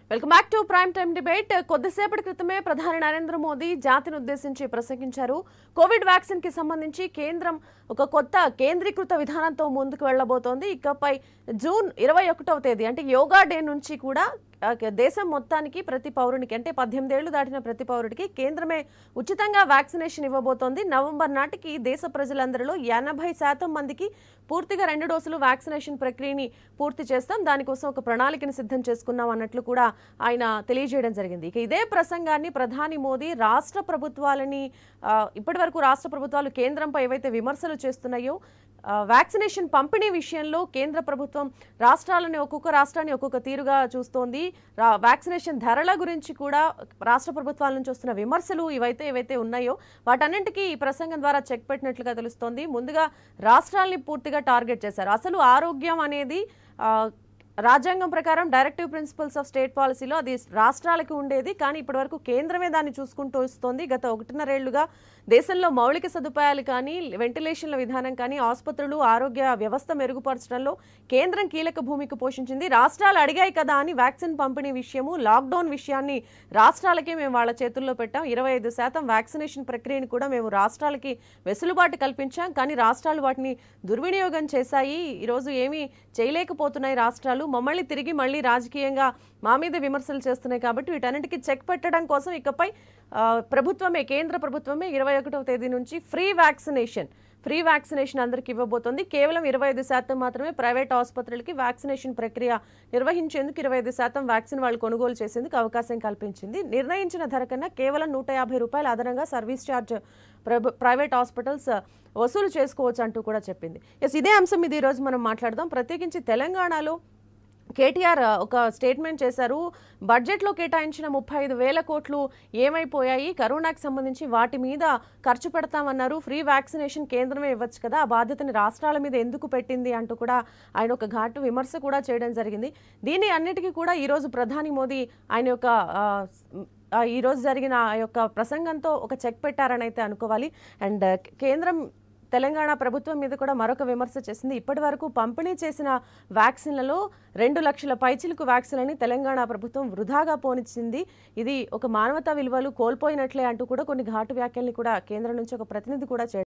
welcome back to prime time debate కొద్దిసేపటి క్రితమే ప్రధాని నరేంద్ర మోదీ జాతిని ఉద్దేశించి ప్రసంగించారు కోవిడ్ వ్యాక్సిన్ కి సంబంధించి కేంద్రం ఒక కొత్త కేంద్రీకృత విధానంతో ముందుకు వెళ్లబోతోంది ఇకపై జూన్ ఇరవై ఒకటవ తేదీ అంటే యోగా డే నుంచి కూడా ఆ, దేశం మొత్తానికి ప్రతి పౌరునికి అంటే పద్దెనిమిది ఏళ్లు దాటిన ప్రతి పౌరుడికి కేంద్రమే ఉచితంగా వ్యాక్సినేషన్ ఇవ్వబోతోంది నవంబర్ నాటికి దేశ ప్రజలందరిలో ఎనభై శాతం మందికి పూర్తిగా రెండు డోసులు వ్యాక్సినేషన్ ప్రక్రియని పూర్తి చేస్తాం దానికోసం ఒక ప్రణాళికని సిద్ధం చేసుకున్నాం అన్నట్లు కూడా ఆయన తెలియజేయడం జరిగింది ఇక ఇదే ప్రసంగాన్ని ప్రధాని మోదీ రాష్ట్ర ప్రభుత్వాలని ఆ, ఇప్పటివరకు రాష్ట్ర ప్రభుత్వాలు కేంద్రంపై ఏవైతే విమర్శలు చేస్తున్నాయో ఆ, వ్యాక్సినేషన్ పంపిణీ విషయంలో కేంద్ర ప్రభుత్వం రాష్ట్రాలని ఒక్కొక్క రాష్ట్రాన్ని ఒక్కొక్క తీరుగా చూస్తోంది రా- వ్యాక్సినేషన్ ధరల గురించి కూడా రాష్ట్ర ప్రభుత్వాల నుంచి వస్తున్న విమర్శలు ఇవైతే ఏవైతే ఉన్నాయో వాటన్నింటికీ ఈ ప్రసంగం ద్వారా చెక్ పెట్టినట్లుగా తెలుస్తోంది ముందుగా రాష్ట్రాల్ని పూర్తిగా టార్గెట్ చేశారు అసలు ఆరోగ్యం అనేది ఆ, రాజ్యాంగం ప్రకారం డైరెక్టివ్ ప్రిన్సిపల్స్ ఆఫ్ స్టేట్ పాలసీలో అది రాష్ట్రాలకు ఉండేది కానీ ఇప్పటివరకు కేంద్రమే దాన్ని చూసుకుంటూ వస్తోంది గత ఒకటిన్నరేళ్లుగా దేశంలో మౌలిక సదుపాయాలు కానీ వెంటిలేషన్ల విధానం కానీ ఆసుపత్రులు ఆరోగ్య వ్యవస్థ మెరుగుపరచడంలో కేంద్రం కీలక భూమిక పోషించింది రాష్ట్రాలు అడిగాయి కదా అని వ్యాక్సిన్ పంపిణీ విషయము లాక్డౌన్ విషయాన్ని రాష్ట్రాలకే మేము వాళ్ళ చేతుల్లో పెట్టాం ఇరవై ఐదు శాతం వ్యాక్సినేషన్ ప్రక్రియను కూడా మేము రాష్ట్రాలకి వెసులుబాటు కల్పించాం కానీ రాష్ట్రాలు వాటిని దుర్వినియోగం చేశాయి ఈరోజు ఏమీ చేయలేకపోతున్నాయి రాష్ట్రాలు మమ్మల్ని తిరిగి మళ్ళీ రాజకీయంగా మా మీద విమర్శలు చేస్తున్నాయి కాబట్టి వీటన్నిటికీ చెక్ పెట్టడం కోసం ఇకపై ఆ, ప్రభుత్వమే కేంద్ర ప్రభుత్వమే ఇరవై ఒకటవ తేదీ నుంచి ఫ్రీ వ్యాక్సినేషన్ ఫ్రీ వ్యాక్సినేషన్ అందరికి ఇవ్వబోతోంది కేవలం ఇరవై ఐదు శాతం మాత్రమే ప్రైవేట్ ఆసుపత్రులకి వ్యాక్సినేషన్ ప్రక్రియ నిర్వహించేందుకు ఇరవై ఐదు శాతం వ్యాక్సిన్ వాళ్ళు కొనుగోలు చేసేందుకు అవకాశం కల్పించింది నిర్ణయించిన ధర కన్నా కేవలం నూట యాభై రూపాయల అదనంగా సర్వీస్ ఛార్జ్ ప్రభు ప్రైవేట్ హాస్పిటల్స్ వసూలు చేసుకోవచ్చు అంటూ కూడా చెప్పింది ఎస్ ఇదే అంశం మీద ఈరోజు మనం మాట్లాడదాం ప్రత్యేకించి తెలంగాణలో కేటీఆర్ ఒక స్టేట్మెంట్ చేశారు బడ్జెట్లో కేటాయించిన ముప్పై ఐదు వేల కోట్లు ఏమైపోయాయి కరోనాకి సంబంధించి వాటి మీద ఖర్చు పెడతామన్నారు ఫ్రీ వ్యాక్సినేషన్ కేంద్రమే ఇవ్వచ్చు కదా ఆ బాధ్యతని రాష్ట్రాల మీద ఎందుకు పెట్టింది అంటూ కూడా ఆయన ఒక ఘాటు విమర్శ కూడా చేయడం జరిగింది దీని అన్నిటికీ కూడా ఈరోజు ప్రధాని మోదీ ఆయన యొక్క ఆ, ఆ, ఈరోజు జరిగిన ఆ యొక్క ప్రసంగంతో ఒక చెక్ పెట్టారని అయితే అనుకోవాలి అండ్ కేంద్రం తెలంగాణ ప్రభుత్వం మీద కూడా మరొక విమర్శ చేసింది ఇప్పటి వరకు పంపిణీ చేసిన వ్యాక్సిన్లలో రెండు లక్షల పైచిలకు వ్యాక్సిన్లని తెలంగాణ ప్రభుత్వం వృధాగా పోనిచ్చింది ఇది ఒక మానవతా విలువలు కోల్పోయినట్లే అంటూ కూడా కొన్ని ఘాటు వ్యాఖ్యల్ని కూడా కేంద్రం నుంచి ఒక ప్రతినిధి కూడా చేయడం